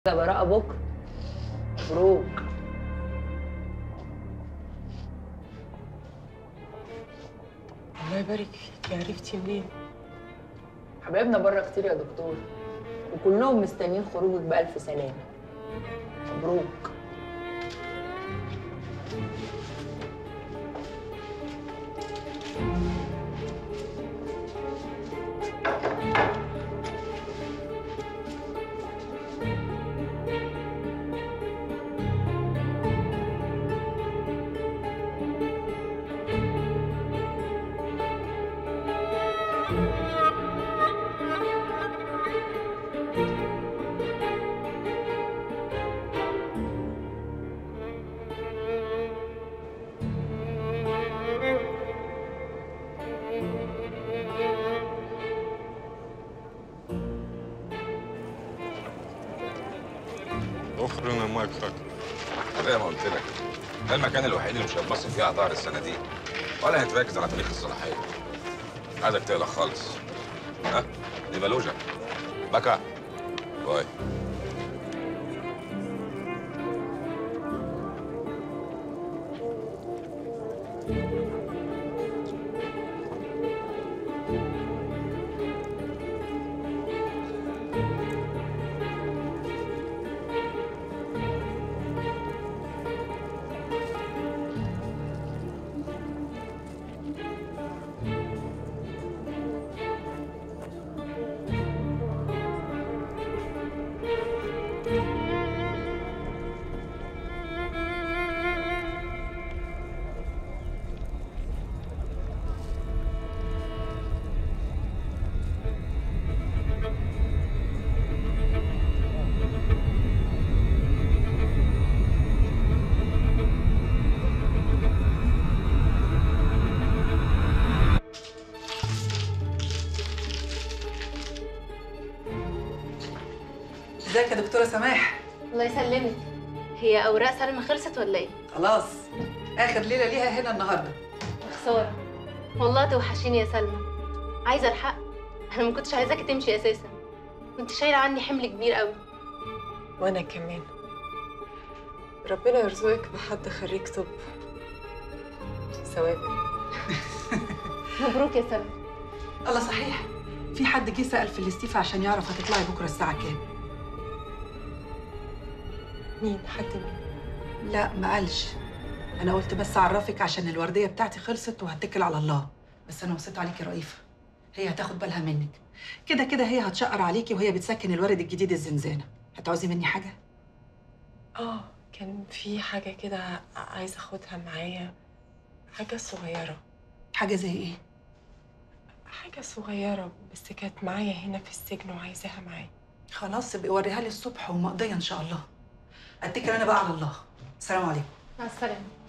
ده براءة بكرة مبروك الله يبارك فيك عرفتي منين؟ حبايبنا بره كتير يا دكتور وكلهم مستنيين خروجك بألف سلامة مبروك اخرنا مايك خاك زي ما قلت لك ده المكان الوحيد اللي مش هتبص فيه على ظهر الصناديق ولا هتركز على تاريخ الصلاحيه عايزك تقلق خالص ها دي بلوجة بكا باي ازيك يا دكتورة سماح؟ الله يسلمك هي اوراق سلمى خلصت ولا ايه خلاص آخر ليلة ليها هنا النهاردة خساره والله توحشيني يا سلمى عايزه الحق انا ما كنتش عايزاكي تمشي اساسا كنت شايله عني حمل كبير قوي وأنا كمان ربنا يرزقك بحد خريج طب ثواب مبروك يا سلمى الله صحيح في حد جه سأل في الاستيفا عشان يعرف هتطلعي بكرة الساعة كام مين حد مين لا ما قالش أنا قلت بس أعرفك عشان الوردية بتاعتي خلصت وهتكل على الله بس أنا وصيت عليكي رئيفة هي هتاخد بالها منك كده كده هي هتشقر عليكي وهي بتسكن الورد الجديد الزنزانة هتعوزي مني حاجة؟ آه كان في حاجة كده عايزة أخدها معايا حاجة صغيرة حاجة زي إيه؟ حاجة صغيرة بس كانت معايا هنا في السجن وعايزاها معايا خلاص ابقي وريها لي الصبح ومقضية إن شاء الله أتكل أنا بقى على الله السلام عليكم مع السلامه